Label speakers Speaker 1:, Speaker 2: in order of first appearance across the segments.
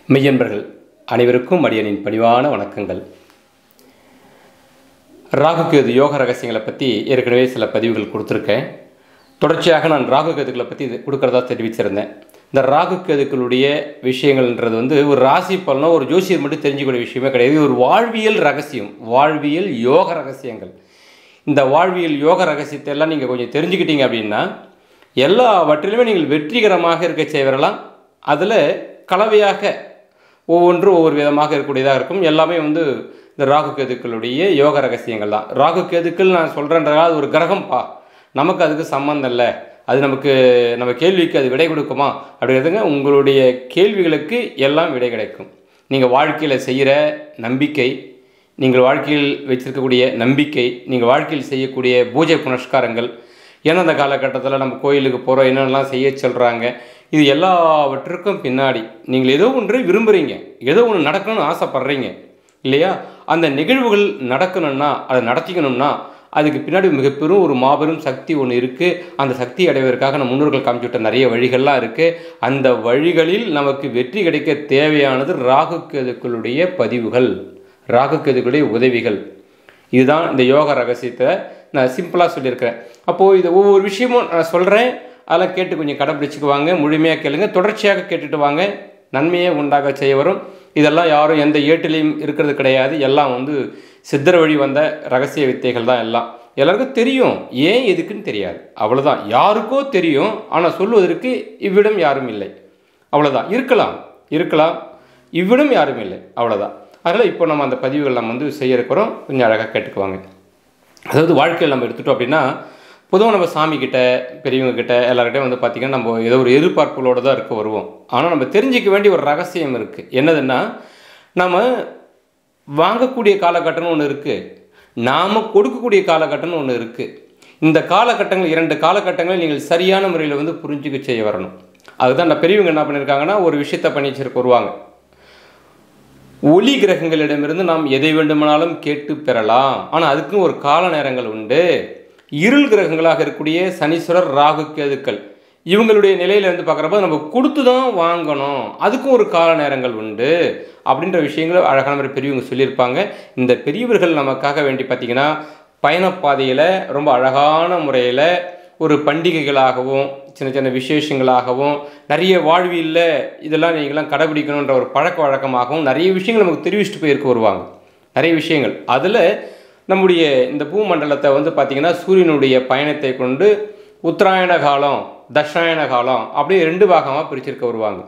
Speaker 1: மெய்யன்பர்கள் அனைவருக்கும் அடியனின் பணிவான வணக்கங்கள் ராகுகேது யோக ரகசியங்களை பற்றி ஏற்கனவே சில பதிவுகள் கொடுத்துருக்கேன் தொடர்ச்சியாக நான் ராகுகேதுக்களை பற்றி இது கொடுக்கறதா தெரிவிச்சிருந்தேன் இந்த ராகுகேதுக்களுடைய விஷயங்கள்ன்றது வந்து ஒரு ராசி பலனோ ஒரு ஜோசியர் மட்டும் தெரிஞ்சுக்கூடிய விஷயமே கிடையாது இது ஒரு வாழ்வியல் ரகசியம் வாழ்வியல் யோக ரகசியங்கள் இந்த வாழ்வியல் யோக ரகசியத்தை எல்லாம் நீங்கள் கொஞ்சம் தெரிஞ்சுக்கிட்டீங்க அப்படின்னா எல்லாவற்றிலுமே நீங்கள் வெற்றிகரமாக இருக்க செய்வரலாம் அதில் கலவையாக ஒவ்வொன்றும் ஒவ்வொரு விதமாக இருக்கக்கூடியதாக இருக்கும் எல்லாமே வந்து இந்த ராகு கேதுக்களுடைய யோக ரகசியங்கள் தான் ராகு கேதுக்கள் நான் சொல்கிறேன்றதால அது ஒரு கிரகம்ப்பா நமக்கு அதுக்கு சம்மந்தம் இல்லை அது நமக்கு நம்ம கேள்விக்கு அது விடை கொடுக்குமா அப்படிங்கிறதுங்க உங்களுடைய கேள்விகளுக்கு எல்லாம் விடை கிடைக்கும் நீங்கள் வாழ்க்கையில் செய்கிற நம்பிக்கை நீங்கள் வாழ்க்கையில் வச்சிருக்கக்கூடிய நம்பிக்கை நீங்கள் வாழ்க்கையில் செய்யக்கூடிய பூஜை புனஸ்காரங்கள் எந்தெந்த காலகட்டத்தில் நம்ம கோயிலுக்கு போகிறோம் என்னென்னலாம் செய்ய சொல்கிறாங்க இது எல்லாவற்றுக்கும் பின்னாடி நீங்கள் ஏதோ ஒன்று விரும்புகிறீங்க ஏதோ ஒன்று நடக்கணும்னு ஆசைப்படுறீங்க இல்லையா அந்த நிகழ்வுகள் நடக்கணும்னா அதை நடத்திக்கணும்னா அதுக்கு பின்னாடி மிகப்பெரும் ஒரு மாபெரும் சக்தி ஒன்று இருக்குது அந்த சக்தி அடைவதற்காக நம்ம முன்னோர்கள் காமிச்சுவிட்ட நிறைய வழிகள்லாம் இருக்குது அந்த வழிகளில் நமக்கு வெற்றி கிடைக்க தேவையானது ராகு கேதுக்களுடைய பதிவுகள் ராகு கேதுக்களுடைய உதவிகள் இதுதான் இந்த யோக ரகசியத்தை நான் சிம்பிளாக சொல்லியிருக்கிறேன் அப்போது இது ஒவ்வொரு விஷயமும் நான் சொல்கிறேன் அதெல்லாம் கேட்டு கொஞ்சம் கடைப்பிடிச்சிக்குவாங்க முழுமையாக கேளுங்க தொடர்ச்சியாக கேட்டுட்டு வாங்க நன்மையே உண்டாக செய்ய வரும் இதெல்லாம் யாரும் எந்த ஏட்டிலையும் இருக்கிறது கிடையாது எல்லாம் வந்து சித்தர் வழி வந்த ரகசிய வித்தைகள் தான் எல்லாம் எல்லாருக்கும் தெரியும் ஏன் எதுக்குன்னு தெரியாது அவ்வளோதான் யாருக்கோ தெரியும் ஆனால் சொல்வதற்கு இவ்விடம் யாரும் இல்லை அவ்வளோதான் இருக்கலாம் இருக்கலாம் இவ்விடம் யாரும் இல்லை அவ்வளோதான் அதனால் இப்போ நம்ம அந்த பதிவுகள் நம்ம வந்து செய்ய இருக்கிறோம் கொஞ்சம் அழகாக கேட்டுக்குவாங்க அதாவது வாழ்க்கையில் நம்ம எடுத்துட்டோம் அப்படின்னா பொதுவாக நம்ம சாமி கிட்ட பெரியவங்க கிட்ட எல்லார்கிட்டையும் வந்து பார்த்திங்கன்னா நம்ம ஏதோ ஒரு எதிர்பார்ப்புகளோடு தான் இருக்க வருவோம் ஆனால் நம்ம தெரிஞ்சிக்க வேண்டிய ஒரு ரகசியம் இருக்குது என்னதுன்னா நம்ம வாங்கக்கூடிய காலகட்டம்னு ஒன்று இருக்குது நாம் கொடுக்கக்கூடிய காலகட்டம்னு ஒன்று இருக்குது இந்த காலகட்டங்கள் இரண்டு காலகட்டங்களை நீங்கள் சரியான முறையில் வந்து புரிஞ்சுக்க செய்ய வரணும் அதுதான் நான் பெரியவங்க என்ன பண்ணியிருக்காங்கன்னா ஒரு விஷயத்தை பண்ணி வச்சிருக்க வருவாங்க ஒளி கிரகங்களிடமிருந்து நாம் எதை வேண்டுமானாலும் கேட்டு பெறலாம் ஆனால் அதுக்கும் ஒரு கால நேரங்கள் உண்டு இருள் கிரகங்களாக இருக்கக்கூடிய சனீஸ்வரர் ராகு கேதுக்கள் இவங்களுடைய நிலையில இருந்து பார்க்குறப்ப நம்ம கொடுத்து தான் வாங்கணும் அதுக்கும் ஒரு கால நேரங்கள் உண்டு அப்படின்ற விஷயங்களை அழகான மாதிரி பெரியவங்க சொல்லியிருப்பாங்க இந்த பெரியவர்கள் நமக்காக வேண்டி பார்த்திங்கன்னா பயணப்பாதையில் ரொம்ப அழகான முறையில் ஒரு பண்டிகைகளாகவும் சின்ன சின்ன விசேஷங்களாகவும் நிறைய வாழ்வியலில் இதெல்லாம் நீங்களாம் கடைபிடிக்கணுன்ற ஒரு பழக்க வழக்கமாகவும் நிறைய விஷயங்கள் நமக்கு தெரிவிச்சுட்டு போயிருக்க வருவாங்க நிறைய விஷயங்கள் அதில் நம்முடைய இந்த பூமண்டலத்தை வந்து பார்த்திங்கன்னா சூரியனுடைய பயணத்தை கொண்டு உத்தராயண காலம் தட்சாயண காலம் அப்படி ரெண்டு பாகமாக பிரிச்சிருக்க வருவாங்க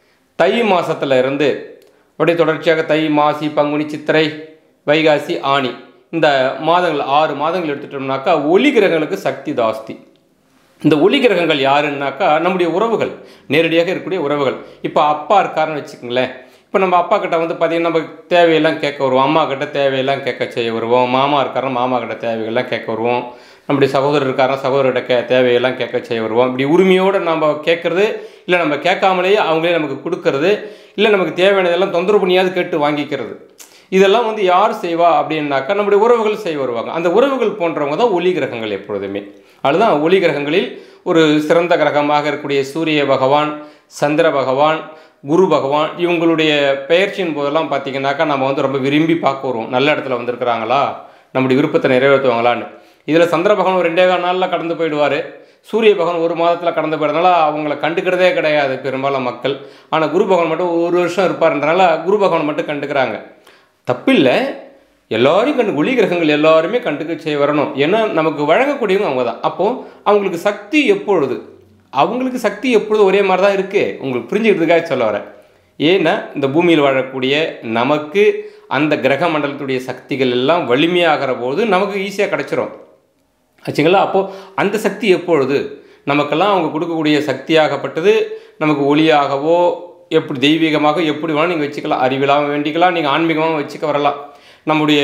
Speaker 1: தை மாதத்தில் இருந்து அப்படியே தொடர்ச்சியாக தை மாசி பங்குனி சித்திரை வைகாசி ஆணி இந்த மாதங்கள் ஆறு மாதங்கள் எடுத்துட்டோம்னாக்கா ஒளி கிரகங்களுக்கு சக்தி ஜாஸ்தி இந்த ஒளி கிரகங்கள் யாருன்னாக்கா நம்முடைய உறவுகள் நேரடியாக இருக்கக்கூடிய உறவுகள் இப்போ அப்பா இருக்காருன்னு வச்சுக்கோங்களேன் இப்போ நம்ம அப்பா கிட்ட வந்து பார்த்திங்கன்னா நம்ம தேவையெல்லாம் கேட்க வருவோம் அம்மா கிட்ட தேவையெல்லாம் கேட்க செய்ய வருவோம் மாமா இருக்காருன்னா மாமா கிட்ட தேவையெல்லாம் கேட்க வருவோம் நம்முடைய சகோதரர் இருக்காருன்னா சகோதரர்கிட்ட கே தேவையெல்லாம் கேட்க செய்ய வருவோம் இப்படி உரிமையோடு நம்ம கேட்குறது இல்லை நம்ம கேட்காமலேயே அவங்களே நமக்கு கொடுக்கறது இல்லை நமக்கு தேவையானதெல்லாம் தொந்தரவு பண்ணியாவது கேட்டு வாங்கிக்கிறது இதெல்லாம் வந்து யார் செய்வா அப்படின்னாக்கா நம்முடைய உறவுகள் செய்ய வருவாங்க அந்த உறவுகள் போன்றவங்க தான் ஒளி கிரகங்கள் எப்பொழுதுமே அதுதான் ஒளி கிரகங்களில் ஒரு சிறந்த கிரகமாக இருக்கக்கூடிய சூரிய பகவான் சந்திர பகவான் குரு பகவான் இவங்களுடைய பெயர்ச்சியின் போதெல்லாம் பார்த்தீங்கன்னாக்கா நம்ம வந்து ரொம்ப விரும்பி பார்க்க வருவோம் நல்ல இடத்துல வந்திருக்கிறாங்களா நம்முடைய விருப்பத்தை நிறைவேற்றுவாங்களான்னு இதில் சந்திர பகவான் ஒரு ரெண்டே கால் நாளில் கடந்து போயிடுவார் சூரிய பகவான் ஒரு மாதத்தில் கடந்து போயிடுறதுனால அவங்கள கண்டுக்கிறதே கிடையாது பெரும்பாலும் மக்கள் ஆனால் குரு பகவான் மட்டும் ஒரு வருஷம் இருப்பார்ன்றனால குரு பகவான் மட்டும் கண்டுக்கிறாங்க தப்பில்லை எல்லாரையும் கண்டு ஒளி கிரகங்கள் எல்லாருமே கண்டுக்க செய்ய வரணும் ஏன்னா நமக்கு வழங்கக்கூடியவங்க அவங்க தான் அப்போது அவங்களுக்கு சக்தி எப்பொழுது அவங்களுக்கு சக்தி எப்பொழுது ஒரே மாதிரி தான் இருக்குது உங்களுக்கு புரிஞ்சுக்கிறதுக்காக சொல்ல வரேன் ஏன்னா இந்த பூமியில் வாழக்கூடிய நமக்கு அந்த கிரக மண்டலத்துடைய சக்திகள் எல்லாம் வலிமையாகிற போது நமக்கு ஈஸியாக கிடச்சிரும் ஆச்சுங்களா அப்போது அந்த சக்தி எப்பொழுது நமக்கெல்லாம் அவங்க கொடுக்கக்கூடிய சக்தியாகப்பட்டது நமக்கு ஒளியாகவோ எப்படி தெய்வீகமாக எப்படி வேணாலும் நீங்கள் வச்சுக்கலாம் அறிவிலாகவும் வேண்டிக்கலாம் நீங்கள் ஆன்மீகமாக வச்சுக்க வரலாம் நம்முடைய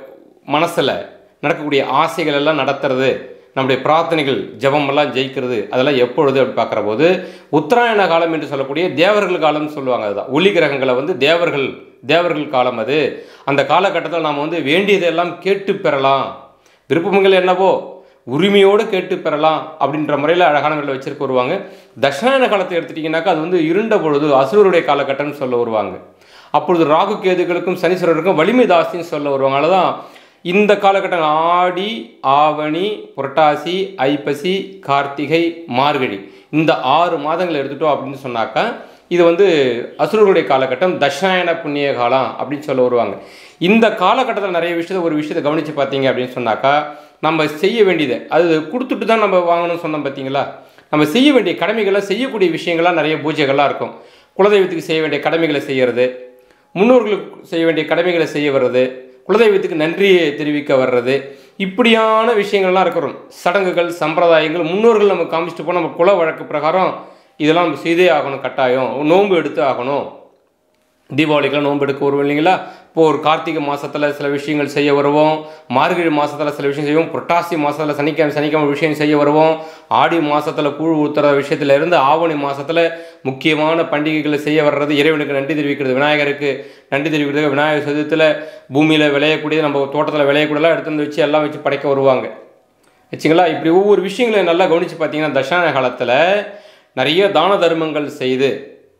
Speaker 1: மனசில் நடக்கக்கூடிய ஆசைகள் எல்லாம் நடத்துறது நம்முடைய பிரார்த்தனைகள் ஜபமெல்லாம் ஜெயிக்கிறது அதெல்லாம் எப்பொழுது அப்படி பார்க்குற போது உத்தராயண காலம் என்று சொல்லக்கூடிய தேவர்கள் காலம்னு சொல்லுவாங்க அதுதான் ஒளி கிரகங்களை வந்து தேவர்கள் தேவர்கள் காலம் அது அந்த காலகட்டத்தில் நாம் வந்து வேண்டியதெல்லாம் கேட்டு பெறலாம் விருப்பங்கள் என்னவோ உரிமையோடு கேட்டு பெறலாம் அப்படின்ற முறையில் அழகான முறையில் வச்சிருக்க வருவாங்க தட்சிணாயன காலத்தை எடுத்துட்டிங்கனாக்கா அது வந்து இருண்ட பொழுது அசுரருடைய காலகட்டம்னு சொல்ல வருவாங்க அப்பொழுது ராகு கேதுகளுக்கும் சனீஸ்வரருக்கும் வலிமை தாஸ்தின்னு சொல்ல வருவாங்க அதுதான் இந்த காலகட்டம் ஆடி ஆவணி புரட்டாசி ஐப்பசி கார்த்திகை மார்கழி இந்த ஆறு மாதங்கள் எடுத்துட்டோம் அப்படின்னு சொன்னாக்கா இது வந்து அசுரர்களுடைய காலகட்டம் தட்சாயன புண்ணிய காலம் அப்படின்னு சொல்ல வருவாங்க இந்த காலகட்டத்தில் நிறைய விஷயத்தை ஒரு விஷயத்தை கவனித்து பார்த்தீங்க அப்படின்னு சொன்னாக்கா நம்ம செய்ய வேண்டியது அது கொடுத்துட்டு தான் நம்ம வாங்கணும்னு சொன்னோம் பார்த்தீங்களா நம்ம செய்ய வேண்டிய கடமைகளை செய்யக்கூடிய விஷயங்கள்லாம் நிறைய பூஜைகள்லாம் இருக்கும் குலதெய்வத்துக்கு செய்ய வேண்டிய கடமைகளை செய்கிறது முன்னோர்களுக்கு செய்ய வேண்டிய கடமைகளை செய்ய வர்றது குலதெய்வத்துக்கு நன்றியை தெரிவிக்க வர்றது இப்படியான விஷயங்கள்லாம் இருக்கிறோம் சடங்குகள் சம்பிரதாயங்கள் முன்னோர்கள் நம்ம காமிச்சிட்டு போனால் நம்ம குல வழக்கு பிரகாரம் இதெல்லாம் நம்ம செய்தே ஆகணும் கட்டாயம் நோன்பு எடுத்து ஆகணும் தீபாவளிக்கெலாம் நோன்பு எடுக்க வருவோம் இல்லைங்களா இப்போ ஒரு கார்த்திகை மாதத்தில் சில விஷயங்கள் செய்ய வருவோம் மார்கழி மாதத்தில் சில விஷயம் செய்வோம் புரட்டாசி மாதத்தில் சனிக்கிழமை சனிக்கிழமை விஷயம் செய்ய வருவோம் ஆடி மாதத்தில் கூழ் ஊற்றுற விஷயத்துல இருந்து ஆவணி மாதத்தில் முக்கியமான பண்டிகைகளை செய்ய வர்றது இறைவனுக்கு நன்றி தெரிவிக்கிறது விநாயகருக்கு நன்றி தெரிவிக்கிறது விநாயகர் சதுரத்தில் பூமியில் விளையக்கூடிய நம்ம தோட்டத்தில் விளையக்கூடியலாம் எடுத்து வந்து வச்சு எல்லாம் வச்சு படைக்க வருவாங்க வச்சுங்களா இப்படி ஒவ்வொரு விஷயங்களையும் நல்லா கவனித்து பார்த்தீங்கன்னா தட்சாயன காலத்தில் நிறைய தான தர்மங்கள் செய்து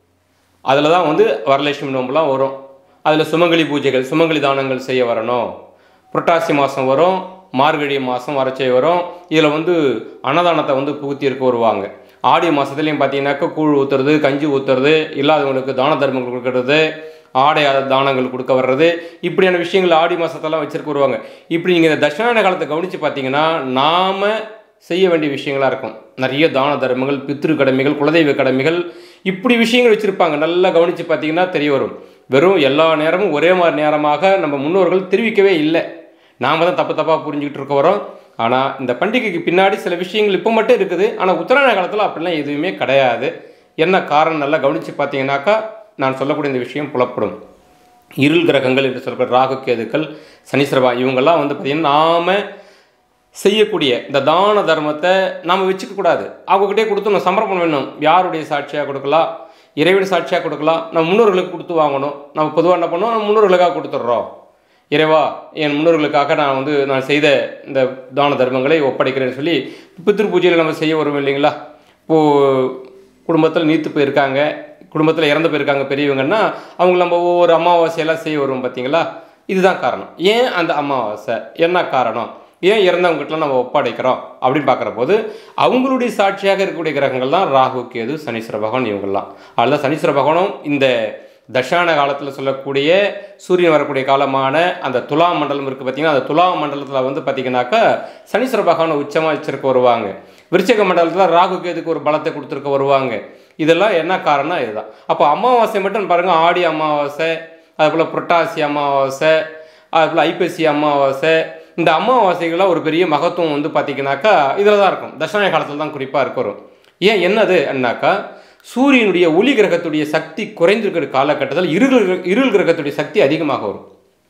Speaker 1: அதில் தான் வந்து வரலட்சுமி நோம்புலாம் வரும் அதில் சுமங்கலி பூஜைகள் சுமங்கலி தானங்கள் செய்ய வரணும் புரட்டாசி மாதம் வரும் மார்கழி மாதம் வரச்சை வரும் இதில் வந்து அன்னதானத்தை வந்து புகுத்தி இருக்க வருவாங்க ஆடி மாதத்துலேயும் பார்த்தீங்கன்னாக்கா கூழ் ஊற்றுறது கஞ்சி ஊற்றுறது இல்லாதவங்களுக்கு தான தர்மங்கள் கொடுக்கறது ஆடை தானங்கள் கொடுக்க வர்றது இப்படியான விஷயங்கள் ஆடி மாதத்தெல்லாம் வச்சிருக்க வருவாங்க இப்படி நீங்கள் இந்த தட்சிணாயன காலத்தை கவனித்து பார்த்தீங்கன்னா நாம் செய்ய வேண்டிய விஷயங்களாக இருக்கும் நிறைய தான தர்மங்கள் பித்ரு கடமைகள் குலதெய்வ கடமைகள் இப்படி விஷயங்கள் வச்சுருப்பாங்க நல்லா கவனித்து பார்த்தீங்கன்னா தெரிய வரும் வெறும் எல்லா நேரமும் ஒரே மாதிரி நேரமாக நம்ம முன்னோர்கள் தெரிவிக்கவே இல்லை நாம் தான் தப்பு தப்பாக புரிஞ்சுக்கிட்டு இருக்க வரோம் ஆனால் இந்த பண்டிகைக்கு பின்னாடி சில விஷயங்கள் இப்போ மட்டும் இருக்குது ஆனால் உத்தராயண காலத்தில் அப்படிலாம் எதுவுமே கிடையாது என்ன காரணம் நல்லா கவனித்து பார்த்தீங்கன்னாக்கா நான் சொல்லக்கூடிய இந்த விஷயம் புலப்படும் இருள் கிரகங்கள் என்று சொல்லக்கூடிய ராகு கேதுக்கள் சனீஸ்வரபா இவங்கெல்லாம் வந்து பார்த்திங்கன்னா நாம் செய்யக்கூடிய இந்த தான தர்மத்தை நாம் வச்சுக்க கூடாது அவங்ககிட்டே கொடுத்து நம்ம சமர்ப்பணம் வேணும் யாருடைய சாட்சியாக கொடுக்கலாம் இறைவன் சாட்சியாக கொடுக்கலாம் நம்ம முன்னோர்களுக்கு கொடுத்து வாங்கணும் நம்ம பொதுவாக என்ன பண்ணுவோம் நம்ம முன்னோர்களுக்காக கொடுத்துட்றோம் இறைவா என் முன்னோர்களுக்காக நான் வந்து நான் செய்த இந்த தான தர்மங்களை ஒப்படைக்கிறேன்னு சொல்லி பித்திரு பூஜையில் நம்ம செய்ய வரும் இல்லைங்களா இப்போது குடும்பத்தில் நீத்து போயிருக்காங்க குடும்பத்தில் இறந்து போயிருக்காங்க பெரியவங்கன்னா அவங்க நம்ம ஒவ்வொரு அமாவாசையெல்லாம் செய்ய வருவோம் பார்த்தீங்களா இதுதான் காரணம் ஏன் அந்த அமாவாசை என்ன காரணம் ஏன் இறந்தவங்ககிட்டலாம் நம்ம ஒப்படைக்கிறோம் அப்படின்னு பார்க்குற போது அவங்களுடைய சாட்சியாக இருக்கக்கூடிய கிரகங்கள் தான் ராகு கேது சனீஸ்வர பகவான் இவங்கெல்லாம் அதில் சனீஸ்வர பகவானும் இந்த தஷான காலத்தில் சொல்லக்கூடிய சூரியன் வரக்கூடிய காலமான அந்த துலா மண்டலம் இருக்குது பார்த்தீங்கன்னா அந்த துலா மண்டலத்தில் வந்து பார்த்தீங்கன்னாக்கா சனீஸ்வர பகவானை உச்சமாக வச்சிருக்க வருவாங்க விருச்சக மண்டலத்தில் ராகு கேதுக்கு ஒரு பலத்தை கொடுத்துருக்க வருவாங்க இதெல்லாம் என்ன காரணம் இதுதான் அப்போ அமாவாசை மட்டும் பாருங்கள் ஆடி அமாவாசை அதுபோல் புரட்டாசி அமாவாசை அதுபோல் ஐப்பசி அமாவாசை இந்த அமாவாசைகள்லாம் ஒரு பெரிய மகத்துவம் வந்து பார்த்தீங்கன்னாக்கா இதில் தான் இருக்கும் தட்சிணாய காலத்தில் தான் குறிப்பாக இருக்க வரும் ஏன் என்னது என்னாக்கா சூரியனுடைய ஒளி கிரகத்துடைய சக்தி குறைந்திருக்கிற காலகட்டத்தில் இருள் கிரக- இருள் கிரகத்துடைய சக்தி அதிகமாக வரும்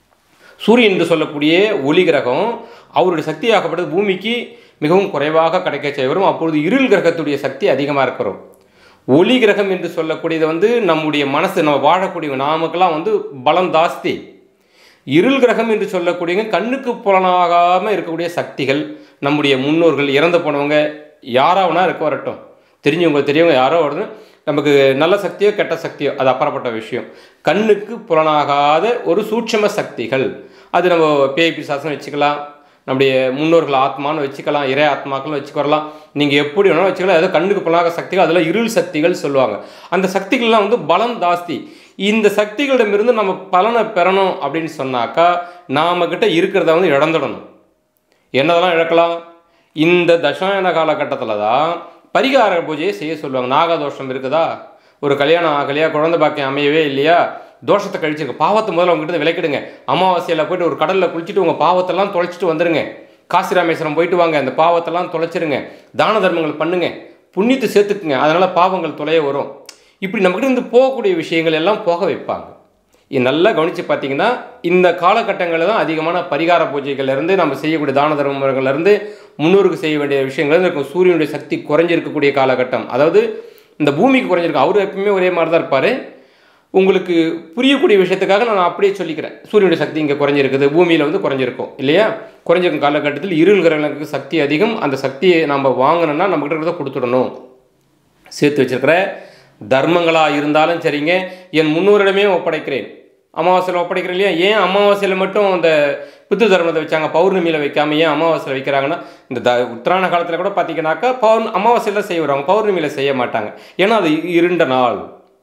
Speaker 1: சூரியன் என்று சொல்லக்கூடிய ஒளி கிரகம் அவருடைய சக்தியாகப்பட்டது பூமிக்கு மிகவும் குறைவாக கிடைக்க செய்ய வரும் அப்பொழுது இருள் கிரகத்துடைய சக்தி அதிகமாக இருக்கிறோம் ஒளி கிரகம் என்று சொல்லக்கூடியது வந்து நம்முடைய மனசு நம்ம வாழக்கூடிய நாமக்கெல்லாம் வந்து பலம் ஜாஸ்தி இருள் கிரகம் என்று சொல்லக்கூடியவங்க கண்ணுக்கு புலனாகாமல் இருக்கக்கூடிய சக்திகள் நம்முடைய முன்னோர்கள் இறந்து போனவங்க யாராவனா இருக்க வரட்டும் தெரிஞ்சவங்க தெரியவங்க யாரோ வருது நமக்கு நல்ல சக்தியோ கெட்ட சக்தியோ அது அப்புறப்பட்ட விஷயம் கண்ணுக்கு புலனாகாத ஒரு சூட்சம சக்திகள் அது நம்ம பேய் பிசாசம் வச்சுக்கலாம் நம்முடைய முன்னோர்கள் ஆத்மான்னு வச்சுக்கலாம் இறை ஆத்மாக்கள்னு வச்சுக்கலாம் நீங்கள் எப்படி வேணாலும் வச்சுக்கலாம் ஏதோ கண்ணுக்கு புலனாக சக்திகள் அதில் இருள் சக்திகள் சொல்லுவாங்க அந்த சக்திகள்லாம் வந்து பலம் ஜாஸ்தி இந்த சக்திகளிடமிருந்து நம்ம பலனை பெறணும் அப்படின்னு சொன்னாக்கா நாம கிட்ட இருக்கிறத வந்து இழந்துடணும் என்னதெல்லாம் இழக்கலாம் இந்த தசாயன காலகட்டத்தில் தான் பரிகார பூஜையை செய்ய சொல்லுவாங்க நாகதோஷம் இருக்குதா ஒரு கல்யாணம் ஆகலையா குழந்தை பாக்கியம் அமையவே இல்லையா தோஷத்தை கழிச்சுங்க பாவத்தை முதல்ல உங்ககிட்ட விளக்கிடுங்க அமாவாசையில் போயிட்டு ஒரு கடலில் குளிச்சுட்டு உங்கள் பாவத்தெல்லாம் தொலைச்சிட்டு வந்துருங்க காசி ராமேஸ்வரம் போயிட்டு வாங்க அந்த பாவத்தெல்லாம் தொலைச்சிருங்க தான தர்மங்கள் பண்ணுங்க புண்ணியத்தை சேர்த்துக்குங்க அதனால் பாவங்கள் தொலைய வரும் இப்படி நம்மகிட்ட இருந்து போகக்கூடிய விஷயங்கள் எல்லாம் போக வைப்பாங்க இது நல்லா கவனித்து பார்த்தீங்கன்னா இந்த காலகட்டங்களில் தான் அதிகமான பரிகார பூஜைகள்ல இருந்து நம்ம செய்யக்கூடிய தான தர்மங்கள்ல இருந்து முன்னோருக்கு செய்ய வேண்டிய விஷயங்கள் இருந்து இருக்கும் சூரியனுடைய சக்தி குறைஞ்சிருக்கக்கூடிய காலகட்டம் அதாவது இந்த பூமிக்கு குறைஞ்சிருக்கு அவர் எப்பவுமே ஒரே மாதிரி தான் இருப்பார் உங்களுக்கு புரியக்கூடிய விஷயத்துக்காக நான் அப்படியே சொல்லிக்கிறேன் சூரியனுடைய சக்தி இங்கே குறைஞ்சிருக்குது பூமியில் வந்து குறைஞ்சிருக்கும் இல்லையா குறைஞ்சிருக்கும் காலகட்டத்தில் இருள் கிரகங்களுக்கு சக்தி அதிகம் அந்த சக்தியை நம்ம வாங்கணும்னா நம்மகிட்ட இருக்கிறத கொடுத்துடணும் சேர்த்து வச்சிருக்கிற தர்மங்களாக இருந்தாலும் சரிங்க என் முன்னோரிடமே ஒப்படைக்கிறேன் அமாவாசையில் ஒப்படைக்கிறேன் இல்லையா ஏன் அமாவாசையில் மட்டும் அந்த பித்து தர்மத்தை வச்சாங்க பௌர்ணமியில் வைக்காம ஏன் அமாவாசையில் வைக்கிறாங்கன்னா இந்த த உத்தராயண காலத்தில் கூட பார்த்தீங்கன்னாக்கா பௌர் அமாவாசையில் செய்ய வருவாங்க பௌர்ணமியில் செய்ய மாட்டாங்க ஏன்னா அது இருண்ட நாள்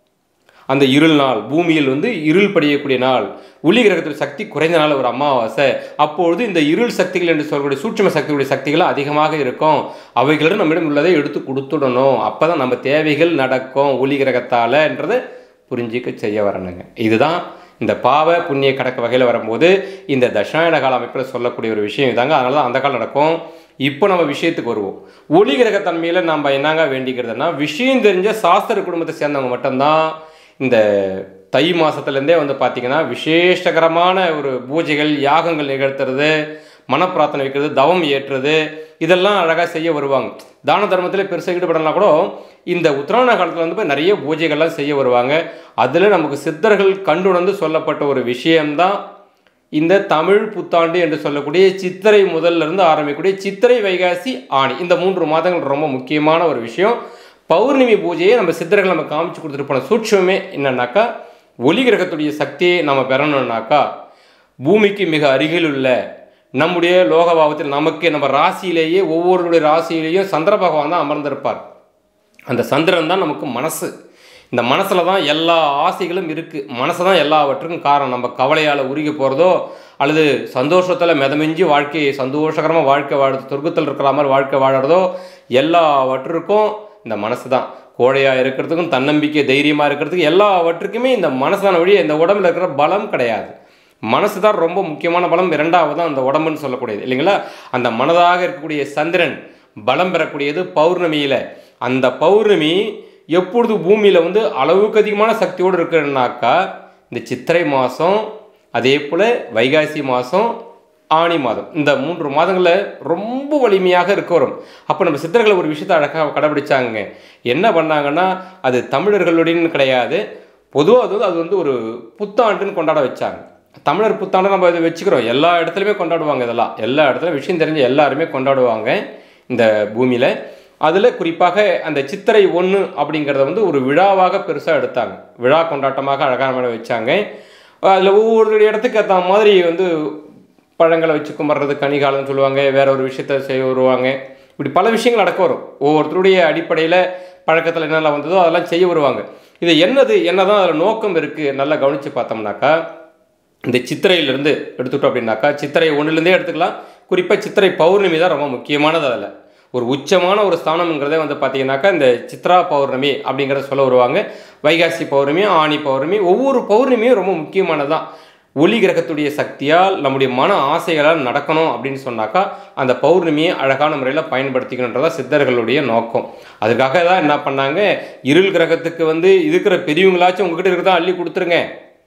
Speaker 1: அந்த இருள் நாள் பூமியில் வந்து இருள் படியக்கூடிய நாள் ஒளி கிரகத்தில் சக்தி குறைந்த நாள் ஒரு அமாவாசை அப்பொழுது இந்த இருள் சக்திகள் என்று சொல்லக்கூடிய சூட்சும சக்திகளுடைய சக்திகள் அதிகமாக இருக்கும் அவைகளிடம் நம்மிடம் உள்ளதை எடுத்து கொடுத்துடணும் அப்போ தான் நம்ம தேவைகள் நடக்கும் ஒளி கிரகத்தாலன்றதை புரிஞ்சிக்க செய்ய வரணுங்க இதுதான் இந்த பாவ புண்ணிய கடக்க வகையில் வரும்போது இந்த தட்சாயண கால அமைப்பில் சொல்லக்கூடிய ஒரு விஷயம் இதாங்க அதனால தான் அந்த காலம் நடக்கும் இப்போ நம்ம விஷயத்துக்கு வருவோம் ஒளி கிரகத்தன்மையில் நம்ம என்னங்க வேண்டிக்கிறதுனா விஷயம் தெரிஞ்ச சாஸ்திர குடும்பத்தை சேர்ந்தவங்க மட்டும்தான் இந்த தை மாதத்துலேருந்தே வந்து பார்த்திங்கன்னா விசேஷகரமான ஒரு பூஜைகள் யாகங்கள் நிகழ்த்துறது மனப்பிரார்த்தனை வைக்கிறது தவம் ஏற்றுறது இதெல்லாம் அழகாக செய்ய வருவாங்க தான தர்மத்தில் பெருசாக ஈடுபடலாம் கூட இந்த உத்தராயண காலத்தில் வந்து போய் நிறைய பூஜைகள்லாம் செய்ய வருவாங்க அதில் நமக்கு சித்தர்கள் கண்டுணர்ந்து சொல்லப்பட்ட ஒரு விஷயம்தான் இந்த தமிழ் புத்தாண்டு என்று சொல்லக்கூடிய சித்திரை முதல்ல இருந்து ஆரம்பிக்கக்கூடிய சித்திரை வைகாசி ஆணி இந்த மூன்று மாதங்கள் ரொம்ப முக்கியமான ஒரு விஷயம் பௌர்ணமி பூஜையை நம்ம சித்தர்கள் நம்ம காமிச்சு கொடுத்துட்டு போன சூட்சமே என்னன்னாக்கா ஒளி கிரகத்துடைய சக்தியை நம்ம பெறணும்னாக்கா பூமிக்கு மிக அருகில் உள்ள நம்முடைய லோகபாவத்தில் நமக்கு நம்ம ராசியிலேயே ஒவ்வொருடைய ராசியிலேயும் சந்திர பகவான் தான் அமர்ந்திருப்பார் அந்த சந்திரன் தான் நமக்கு மனசு இந்த மனசில் தான் எல்லா ஆசைகளும் இருக்குது மனசு தான் எல்லாவற்றுக்கும் காரணம் நம்ம கவலையால் உருகி போகிறதோ அல்லது சந்தோஷத்தில் மிதமிஞ்சி வாழ்க்கையை சந்தோஷகரமாக வாழ்க்கை வாழ சொர்க்கத்தில் இருக்கிற மாதிரி வாழ்க்கை வாழறதோ எல்லாவற்றுக்கும் இந்த மனசு தான் கோழையாக இருக்கிறதுக்கும் தன்னம்பிக்கை தைரியமாக இருக்கிறதுக்கும் எல்லாவற்றுக்குமே இந்த மனசான வழி இந்த உடம்புல இருக்கிற பலம் கிடையாது மனசு தான் ரொம்ப முக்கியமான பலம் இரண்டாவது தான் அந்த உடம்புன்னு சொல்லக்கூடியது இல்லைங்களா அந்த மனதாக இருக்கக்கூடிய சந்திரன் பலம் பெறக்கூடியது பௌர்ணமியில் அந்த பௌர்ணமி எப்பொழுது பூமியில் வந்து அளவுக்கு அதிகமான சக்தியோடு இருக்குன்னாக்கா இந்த சித்திரை மாதம் அதே போல் வைகாசி மாதம் ஆணி மாதம் இந்த மூன்று மாதங்களில் ரொம்ப வலிமையாக இருக்க வரும் அப்போ நம்ம சித்தர்கள் ஒரு விஷயத்தை அழகாக கடைபிடிச்சாங்க என்ன பண்ணாங்கன்னா அது தமிழர்களுடன் கிடையாது பொதுவாக அது வந்து அது வந்து ஒரு புத்தாண்டுன்னு கொண்டாட வச்சாங்க தமிழர் புத்தாண்டு நம்ம இதை வச்சுக்கிறோம் எல்லா இடத்துலையுமே கொண்டாடுவாங்க இதெல்லாம் எல்லா இடத்துலையும் விஷயம் தெரிஞ்ச எல்லாருமே கொண்டாடுவாங்க இந்த பூமியில் அதில் குறிப்பாக அந்த சித்திரை ஒன்று அப்படிங்கிறத வந்து ஒரு விழாவாக பெருசாக எடுத்தாங்க விழா கொண்டாட்டமாக அழகான வச்சாங்க அதில் ஒவ்வொரு இடத்துக்கு ஏற்ற மாதிரி வந்து பழங்களை வச்சு கும்பிட்றது கனிகாலம்னு சொல்லுவாங்க வேற ஒரு விஷயத்த செய்ய வருவாங்க இப்படி பல விஷயங்கள் நடக்க வரும் ஒவ்வொருத்தருடைய அடிப்படையில் பழக்கத்தில் என்னெல்லாம் வந்ததோ அதெல்லாம் செய்ய வருவாங்க இது என்னது என்னதான் அதில் நோக்கம் இருக்குது நல்லா கவனித்து பார்த்தோம்னாக்கா இந்த சித்திரையிலேருந்து எடுத்துட்டோம் அப்படின்னாக்கா சித்திரை ஒன்றுலேருந்தே எடுத்துக்கலாம் குறிப்பாக சித்திரை பௌர்ணமி தான் ரொம்ப முக்கியமானது அதில் ஒரு உச்சமான ஒரு ஸ்தானம்ங்கிறதே வந்து பார்த்தீங்கன்னாக்கா இந்த சித்ரா பௌர்ணமி அப்படிங்கிறத சொல்ல வருவாங்க வைகாசி பௌர்ணமி ஆணி பௌர்ணமி ஒவ்வொரு பௌர்ணமியும் ரொம்ப முக்கியமானதான் ஒளி கிரகத்துடைய சக்தியால் நம்முடைய மன ஆசைகளால் நடக்கணும் அப்படின்னு சொன்னாக்கா அந்த பௌர்ணமியை அழகான முறையில் பயன்படுத்திக்கணுன்றதா சித்தர்களுடைய நோக்கம் அதுக்காக தான் என்ன பண்ணாங்க இருள் கிரகத்துக்கு வந்து இருக்கிற பெரியவங்களாச்சும் உங்ககிட்ட இருக்கிறதா அள்ளி கொடுத்துருங்க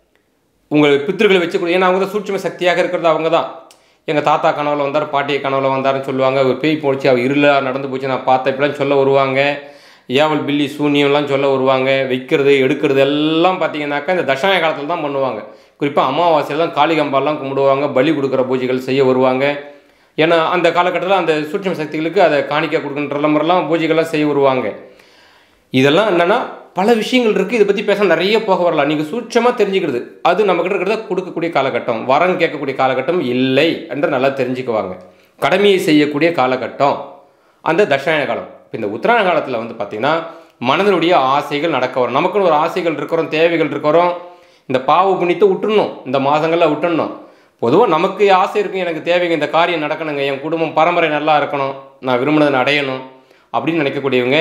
Speaker 1: உங்கள் பித்திருக்களை வச்சுக்கூடிய ஏன்னா அவங்க தான் சூட்சும சக்தியாக இருக்கிறது அவங்க தான் எங்கள் தாத்தா கனவுல வந்தார் பாட்டியை கனவுல வந்தாருன்னு சொல்லுவாங்க ஒரு பேய் போச்சு அவள் இருளாக நடந்து போச்சு நான் பார்த்தேன் இப்படிலாம் சொல்ல வருவாங்க ஏவல் பில்லி சூன்யம்லாம் சொல்ல வருவாங்க வைக்கிறது எடுக்கிறது எல்லாம் பார்த்தீங்கன்னாக்கா இந்த தசாய காலத்தில் தான் பண்ணுவாங்க குறிப்பாக அமாவாசையில் தான் காளிகம்பாலாம் கும்பிடுவாங்க பலி கொடுக்குற பூஜைகள் செய்ய வருவாங்க ஏன்னா அந்த காலகட்டத்தில் அந்த சூட்சும சக்திகளுக்கு அதை காணிக்க கொடுக்குன்ற மாதிரிலாம் பூஜைகள்லாம் செய்ய வருவாங்க இதெல்லாம் என்னென்னா பல விஷயங்கள் இருக்குது இதை பற்றி பேச நிறைய போக வரலாம் நீங்கள் சூட்சமாக தெரிஞ்சுக்கிறது அது நம்மக்கிட்ட இருக்கிறத கொடுக்கக்கூடிய காலகட்டம் வரம் கேட்கக்கூடிய காலகட்டம் இல்லை என்று நல்லா தெரிஞ்சுக்குவாங்க கடமையை செய்யக்கூடிய காலகட்டம் அந்த தட்சாயண காலம் இப்போ இந்த உத்தராயண காலத்தில் வந்து பார்த்திங்கன்னா மனதனுடைய ஆசைகள் நடக்க வரும் நமக்குன்னு ஒரு ஆசைகள் இருக்கிறோம் தேவைகள் இருக்கிறோம் இந்த பாவ புண்ணியத்தை விட்டுறணும் இந்த மாதங்களில் விட்டுடணும் பொதுவாக நமக்கு ஆசை இருக்கும் எனக்கு தேவைங்க இந்த காரியம் நடக்கணுங்க என் குடும்பம் பரம்பரை நல்லா இருக்கணும் நான் விரும்பினதை அடையணும் அப்படின்னு நினைக்கக்கூடியவங்க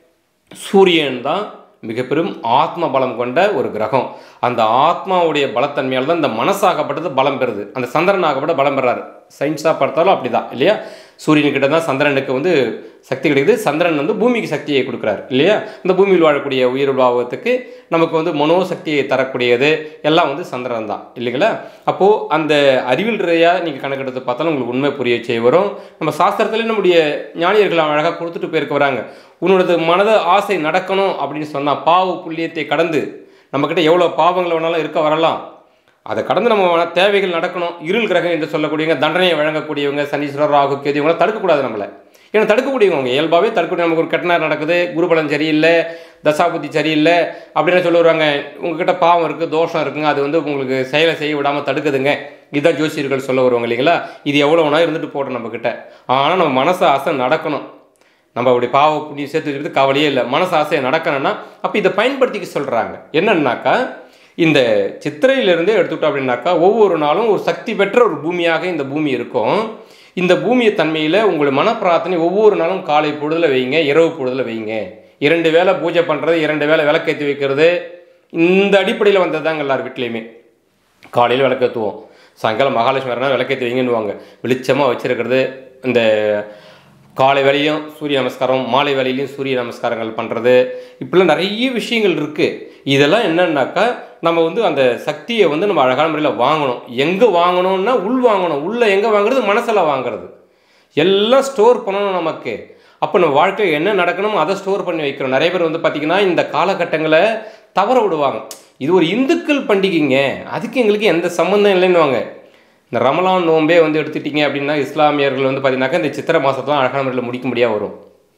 Speaker 1: சூரியன் தான் மிக பெரும் ஆத்ம பலம் கொண்ட ஒரு கிரகம் அந்த ஆத்மாவுடைய பலத்தன்மையால் தான் இந்த மனசாகப்பட்டது பலம் பெறுது அந்த சந்திரன் ஆகப்பட்ட பலம் பெறாரு சயின்ஸாக பார்த்தாலும் அப்படி தான் இல்லையா சூரியன்கிட்ட தான் சந்திரனுக்கு வந்து சக்தி கிடைக்குது சந்திரன் வந்து பூமிக்கு சக்தியை கொடுக்குறாரு இல்லையா இந்த பூமியில் வாழக்கூடிய உயிர் உலகத்துக்கு நமக்கு வந்து மனோசக்தியை தரக்கூடியது எல்லாம் வந்து சந்திரன் தான் இல்லைங்களா அப்போது அந்த அறிவியல் ரீதியாக நீங்கள் கணக்கெடுத்து பார்த்தாலும் உங்களுக்கு உண்மை புரிய செய்ய வரும் நம்ம சாஸ்திரத்துல நம்முடைய ஞானியர்கள் அழகாக கொடுத்துட்டு போயிருக்க வராங்க உன்னோடது மனத ஆசை நடக்கணும் அப்படின்னு சொன்னால் பாவு புள்ளியத்தை கடந்து நம்மக்கிட்ட எவ்வளோ பாவங்கள் வேணாலும் இருக்க வரலாம் அதை கடந்து நம்ம வ- தேவைகள் நடக்கணும் இருள் கிரகம் என்று சொல்லக்கூடியவங்க தண்டனையை வழங்கக்கூடியவங்க சனீஸ்வரர் ராகு கேது இவங்களாம் தடுக்கக்கூடாது நம்மளை ஏன்னா தடுக்கக்கூடியவங்க இயல்பாகவே தடுக்கக்கூடிய நமக்கு ஒரு கெட்ட நேரம் நடக்குது குருபலன் சரியில்லை தசாபுத்தி சரியில்லை அப்படின்னு சொல்லுவாங்க உங்ககிட்ட பாவம் இருக்குது தோஷம் இருக்குங்க அது வந்து உங்களுக்கு செயலை செய்ய விடாமல் தடுக்குதுங்க இதுதான் ஜோசியர்கள் சொல்ல வருவாங்க இல்லைங்களா இது எவ்வளோ வேணா இருந்துட்டு போட்டோம் நம்மக்கிட்ட ஆனால் நம்ம மனசு ஆசை நடக்கணும் நம்ம அப்படி பாவ புண்ணியம் சேர்த்து வச்சுக்கிறது கவலையே இல்லை மனசு ஆசையை நடக்கணும்னா அப்போ இதை பயன்படுத்திக்க சொல்கிறாங்க என்னன்னாக்கா இந்த சித்திரையிலிருந்தே எடுத்துக்கிட்டோம் அப்படின்னாக்கா ஒவ்வொரு நாளும் ஒரு சக்தி பெற்ற ஒரு பூமியாக இந்த பூமி இருக்கும் இந்த பூமியை தன்மையில் உங்களுடைய மன பிரார்த்தனை ஒவ்வொரு நாளும் காலை பொழுதுல வைங்க இரவு பொழுதுல வைங்க இரண்டு வேளை பூஜை பண்ணுறது இரண்டு வேளை விளக்கேற்றி வைக்கிறது இந்த அடிப்படையில் வந்ததுதாங்க எல்லார் வீட்லேயுமே காலையில் விளக்கேற்றுவோம் சாயங்காலம் மகாலட்சுமி வரனா விளக்கேற்றி வைங்கன்னுவாங்க வெளிச்சமாக வச்சிருக்கிறது இந்த காலை வேலையும் சூரிய நமஸ்காரம் மாலை வேலையிலையும் சூரிய நமஸ்காரங்கள் பண்ணுறது இப்படிலாம் நிறைய விஷயங்கள் இருக்குது இதெல்லாம் என்னன்னாக்கா நம்ம வந்து அந்த சக்தியை வந்து நம்ம அழகான முறையில் வாங்கணும் எங்கே வாங்கணும்னா உள் வாங்கணும் உள்ளே எங்கே வாங்குறது மனசில் வாங்குறது எல்லாம் ஸ்டோர் பண்ணணும் நமக்கு அப்போ நம்ம வாழ்க்கையில் என்ன நடக்கணுமோ அதை ஸ்டோர் பண்ணி வைக்கிறோம் நிறைய பேர் வந்து பார்த்திங்கன்னா இந்த காலகட்டங்களை தவற விடுவாங்க இது ஒரு இந்துக்கள் பண்டிகைங்க அதுக்கு எங்களுக்கு எந்த சம்மந்தம் இல்லைன்னுவாங்க இந்த ரமலான் நோம்பே வந்து எடுத்துட்டீங்க அப்படின்னா இஸ்லாமியர்கள் வந்து பார்த்தீங்கன்னாக்கா இந்த சித்திரை மாதத்தெலாம் அழகான முறையில் முடிக்க முடியாது வரும்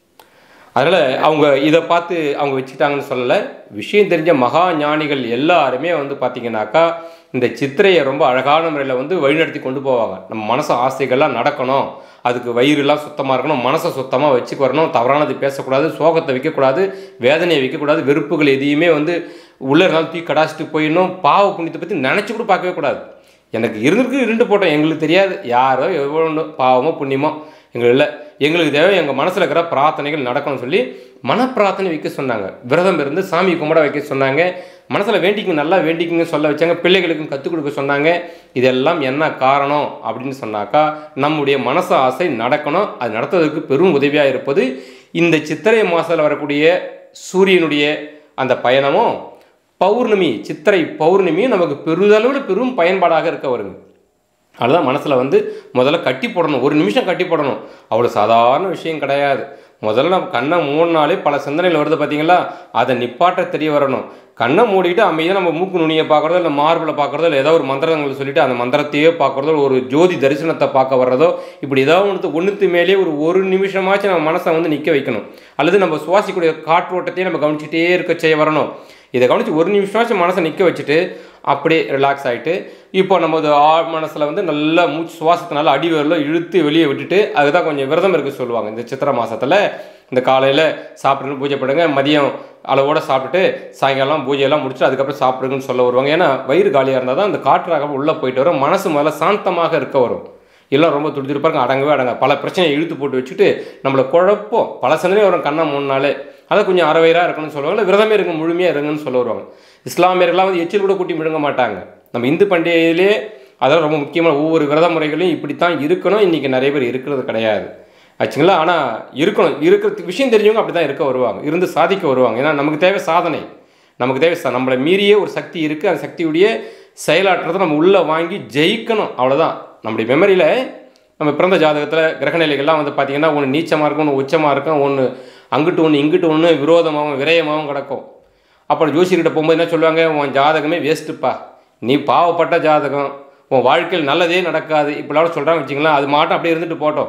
Speaker 1: அதனால் அவங்க இதை பார்த்து அவங்க வச்சுக்கிட்டாங்கன்னு சொல்லலை விஷயம் தெரிஞ்ச மகா ஞானிகள் எல்லாருமே வந்து பார்த்தீங்கன்னாக்கா இந்த சித்திரையை ரொம்ப அழகான முறையில் வந்து வழிநடத்தி கொண்டு போவாங்க நம்ம மனசு ஆசைகள்லாம் நடக்கணும் அதுக்கு வயிறுலாம் சுத்தமாக இருக்கணும் மனசை சுத்தமாக வச்சுக்கு வரணும் தவறானது பேசக்கூடாது சோகத்தை வைக்கக்கூடாது வேதனையை வைக்கக்கூடாது வெறுப்புகள் எதையுமே வந்து உள்ளே இருந்தாலும் தூக்கி கடாச்சிட்டு போயிடணும் பாவ புண்ணியத்தை பற்றி நினச்சி கூட பார்க்கவே கூடாது எனக்கு இருந்திருக்கு இருண்டு போட்டோம் எங்களுக்கு தெரியாது யாரோ எவ்வளோ ஒன்று பாவமோ புண்ணியமோ எங்களுக்கு இல்லை எங்களுக்கு தேவை எங்கள் மனசில் இருக்கிற பிரார்த்தனைகள் நடக்கணும்னு சொல்லி மனப்பிரார்த்தனை வைக்க சொன்னாங்க விரதம் இருந்து சாமி கும்பிட வைக்க சொன்னாங்க மனசில் வேண்டிக்குங்க நல்லா வேண்டிக்குங்க சொல்ல வச்சாங்க பிள்ளைகளுக்கும் கற்றுக் கொடுக்க சொன்னாங்க இதெல்லாம் என்ன காரணம் அப்படின்னு சொன்னாக்கா நம்முடைய மனச ஆசை நடக்கணும் அது நடத்துவதற்கு பெரும் உதவியாக இருப்பது இந்த சித்திரை மாதத்தில் வரக்கூடிய சூரியனுடைய அந்த பயணமும் பௌர்ணமி சித்திரை பௌர்ணமியும் நமக்கு பெரிதளவில் பெரும் பயன்பாடாக இருக்க வருங்க அதுதான் மனசில் வந்து முதல்ல கட்டி போடணும் ஒரு நிமிஷம் கட்டி போடணும் அவ்வளோ சாதாரண விஷயம் கிடையாது முதல்ல நம்ம கண்ணை மூடினாலே பல சிந்தனைகள் வருது பார்த்தீங்களா அதை நிப்பாட்ட தெரிய வரணும் கண்ணை மூடிட்டு அமைதியாக நம்ம மூக்கு நுனியை பார்க்குறதோ இல்லை மார்பில் பார்க்குறதோ இல்லை ஏதோ ஒரு மந்திரங்களை சொல்லிட்டு அந்த மந்திரத்தையே பார்க்குறதோ ஒரு ஜோதி தரிசனத்தை பார்க்க வர்றதோ இப்படி ஏதாவது ஒன்று ஒன்றுத்து மேலே ஒரு ஒரு நிமிஷமாச்சும் நம்ம மனசை வந்து நிற்க வைக்கணும் அல்லது நம்ம சுவாசிக்கூடிய காற்றோட்டத்தையே நம்ம கவனிச்சிட்டே இருக்க செய்ய வரணும் இதை கவனித்து ஒரு நிமிஷமாச்சும் மனசை நிற்க வச்சுட்டு அப்படியே ரிலாக்ஸ் ஆகிட்டு இப்போ நமது ஆழ் மனசில் வந்து நல்லா மூச்சு சுவாசத்தை நல்லா அடி வரல இழுத்து வெளியே விட்டுட்டு அதுதான் கொஞ்சம் விரதம் இருக்க சொல்லுவாங்க இந்த சித்திரை மாதத்தில் இந்த காலையில் சாப்பிட்டு பூஜை பண்ணுங்க மதியம் அளவோட சாப்பிட்டுட்டு சாயங்காலம் பூஜையெல்லாம் முடிச்சுட்டு அதுக்கப்புறம் சாப்பிடுங்கன்னு சொல்ல வருவாங்க ஏன்னா வயிறு காலியாக இருந்தால் தான் அந்த காற்றாக உள்ளே போயிட்டு வரும் மனசு முதல்ல சாந்தமாக இருக்க வரும் எல்லாம் ரொம்ப துடிதுடிப்பாங்க அடங்கவே அடங்க பல பிரச்சனையை இழுத்து போட்டு வச்சுட்டு நம்மளை குழப்பம் பல சிந்தனை வரும் கண்ணை மூணு நாள் அதை கொஞ்சம் அறவயிறாக இருக்கணும்னு சொல்லுவாங்க இல்லை விரதமே இருங்க முழுமையாக இருங்கன்னு சொல்ல வருவாங்க இஸ்லாமியர்கள்லாம் வந்து எச்சில் கூட கூட்டி விழுங்க மாட்டாங்க நம்ம இந்து பண்டிகையிலே அதெல்லாம் ரொம்ப முக்கியமான ஒவ்வொரு விரத முறைகளையும் இப்படித்தான் இருக்கணும் இன்றைக்கி நிறைய பேர் இருக்கிறது கிடையாது ஆச்சுங்களா ஆனால் இருக்கணும் இருக்கிற விஷயம் தெரிஞ்சவங்க அப்படி தான் இருக்க வருவாங்க இருந்து சாதிக்க வருவாங்க ஏன்னா நமக்கு தேவை சாதனை நமக்கு தேவை ச- நம்மளை மீறிய ஒரு சக்தி இருக்குது அந்த சக்தியுடைய செயலாற்றத்தை நம்ம உள்ளே வாங்கி ஜெயிக்கணும் அவ்வளோதான் நம்முடைய மெமரியில் நம்ம பிறந்த ஜாதகத்தில் கிரகநிலைகள்லாம் வந்து பார்த்திங்கன்னா ஒன்று நீச்சமாக இருக்கும் ஒன்று உச்சமாக இருக்கும் ஒன்று அங்கிட்டு ஒன்று இங்கிட்டு ஒன்று விரோதமாகவும் விரயமாகவும் கிடக்கும் அப்புறம் ஜோசியர்கிட்ட போகும்போது என்ன சொல்லுவாங்க உன் ஜாதகமே வேஸ்ட்டுப்பா நீ பாவப்பட்ட ஜாதகம் உன் வாழ்க்கையில் நல்லதே நடக்காது இப்படிலாம் சொல்கிறாங்க வச்சிங்களேன் அது மாட்டும் அப்படியே இருந்துட்டு போட்டோம்